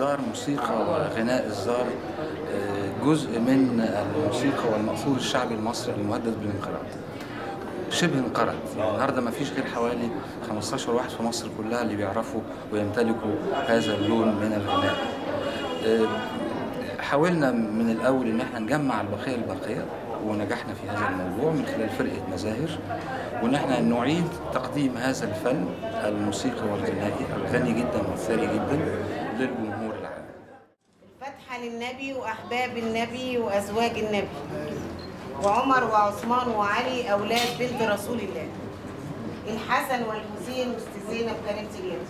الزار موسيقى وغناء الزار آه، جزء من الموسيقى والمأثور الشعبي المصري المهدد بالانقراض شبه انقرض يعني النهارده ما فيش غير حوالي 15 واحد في مصر كلها اللي بيعرفوا ويمتلكوا هذا اللون من الغناء آه، حاولنا من الاول ان احنا نجمع البقيه الباقيه ونجحنا في هذا الموضوع من خلال فرقه مزاهر وان احنا نعيد تقديم هذا الفن الموسيقي والغنائي الغني جدا والثري جدا للجمهور العام الفاتحة للنبي وأحباب النبي وأزواج النبي وعمر وعثمان وعلي أولاد بنت رسول الله الحسن والحسين واست زينب كانت اليتيم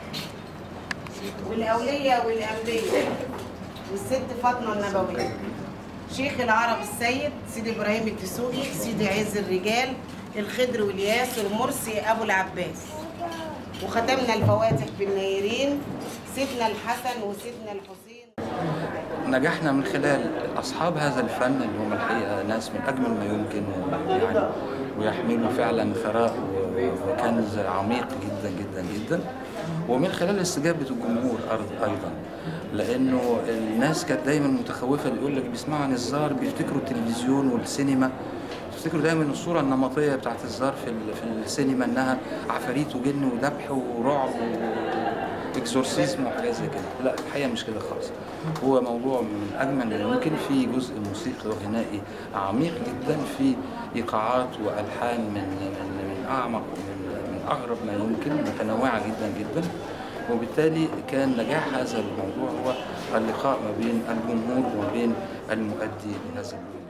والأولية والأنبياء والست فاطمة النبوية شيخ العرب السيد سيدي إبراهيم الدسوقي سيدي عز الرجال الخضر والياس والمرسي أبو العباس وختمنا الفواتح بالنيرين سيدنا الحسن وسيدنا الحسين نجحنا من خلال اصحاب هذا الفن اللي هم الحقيقه ناس من اجمل ما يمكن يعني ويحملوا فعلا ثراء و- وكنز عميق جدا جدا جدا ومن خلال استجابه الجمهور أرض- ايضا لانه الناس كانت دايما متخوفه اللي يقول لك بيسمعوا عن الزار بيفتكروا التلفزيون والسينما تفتكروا دايما الصوره النمطيه بتاعت الزار في ال- في السينما انها عفاريت وجن وذبح ورعب اكزورسيزم وحاجات زي كده لا الحقيقه مش كده خالص هو موضوع من اجمل ما يمكن في جزء موسيقي وغنائي عميق جدا في ايقاعات والحان من من من اعمق ومن من اغرب ما يمكن متنوعه جدا جدا وبالتالي كان نجاح هذا الموضوع هو اللقاء ما بين الجمهور وما بين المؤدي لهذا الفن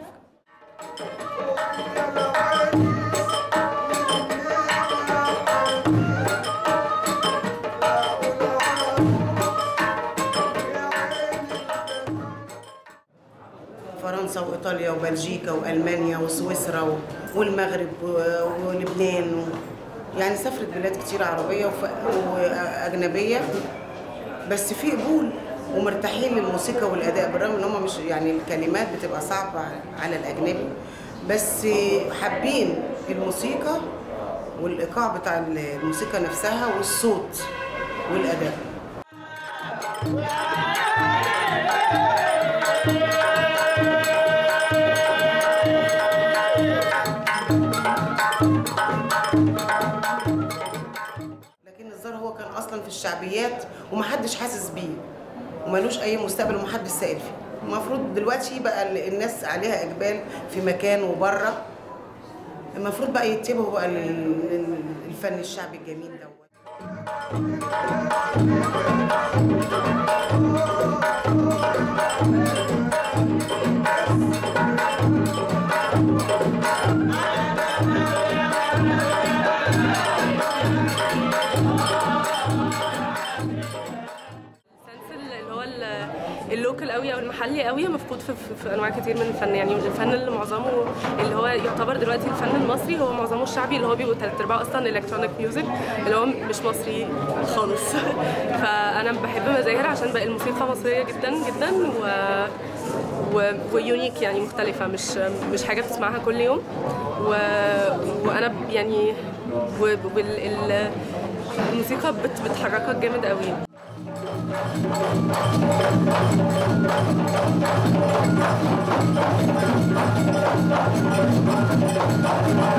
فرنسا وايطاليا وبلجيكا والمانيا وسويسرا و- والمغرب و- ولبنان و... يعني سافرت بلاد كتير عربيه وف- واجنبيه بس في قبول ومرتاحين للموسيقى والاداء بالرغم ان هم مش يعني الكلمات بتبقى صعبه على الاجنبي بس حابين الموسيقى والايقاع بتاع الموسيقى نفسها والصوت والاداء لكن الزار هو كان اصلا في الشعبيات ومحدش حاسس بيه وملوش اي مستقبل ومحدش سائل فيه المفروض دلوقتي بقى ال- الناس عليها اقبال في مكان وبره المفروض بقى يتبعوا بقى لل- لل- الفن الشعبي الجميل دوت السنس اللي هو ال- اللوكال قوي او المحلي قوي مفقود في, في, في انواع كتير من الفن يعني الفن اللي معظمه اللي هو يعتبر دلوقتي الفن المصري هو معظمه الشعبي اللي هو بيبقوا تلات ارباعه اصلا الكترونيك ميوزك اللي هو مش مصري خالص فانا بحب مزاهر عشان بقى الموسيقى مصريه جدا جدا و و... ويونيك يعني مختلفة مش مش حاجة بتسمعها كل يوم و... وأنا ب- يعني و... وال... ال- الموسيقى بت... بتحركك جامد قوي Thank